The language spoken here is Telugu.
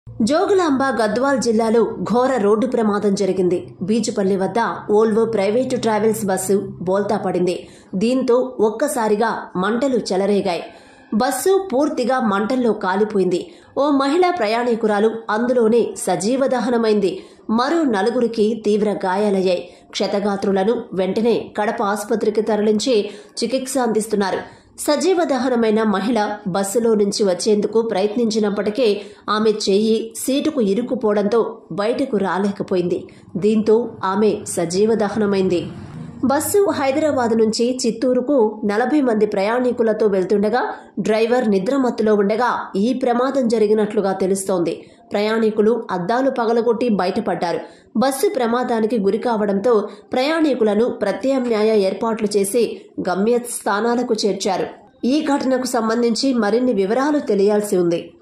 జోగులాంబ గద్వాల్ జిల్లాలో ఘోర రోడ్డు ప్రమాదం జరిగింది బీచుపల్లి వద్ద ఓల్వో ప్రైవేటు ట్రావెల్స్ బస్సు బోల్తా పడింది దీంతో ఒక్కసారిగా మంటలు చెలరేగాయి బస్సు పూర్తిగా మంటల్లో కాలిపోయింది ఓ మహిళా ప్రయాణికురాలు అందులోనే సజీవ దహనమైంది మరో నలుగురికి తీవ్ర గాయాలయ్యాయి క్షతగాత్రులను వెంటనే కడప ఆసుపత్రికి తరలించి చికిత్స అందిస్తున్నారు సజీవ దహనమైన మహిళ బస్సులో నుంచి వచ్చేందుకు ప్రయత్నించినప్పటికీ ఆమె చెయ్యి సీటుకు ఇరుక్కుపోవడంతో బయటకు రాలేకపోయింది దీంతో ఆమె సజీవ దహనమైంది బస్సు హైదరాబాద్ నుంచి చిత్తూరుకు నలభై మంది ప్రయాణికులతో వెళ్తుండగా డ్రైవర్ నిద్రమత్తులో ఉండగా ఈ ప్రమాదం జరిగినట్లుగా తెలుస్తోంది ప్రయాణికులు అద్దాలు పగలగొట్టి బయటపడ్డారు బస్సు ప్రమాదానికి గురి కావడంతో ప్రయాణికులను ప్రత్యామ్నాయ ఏర్పాట్లు చేసి గమ్య స్థానాలకు చేర్చారు ఈ ఘటనకు సంబంధించి మరిన్ని వివరాలు తెలియాల్సి ఉంది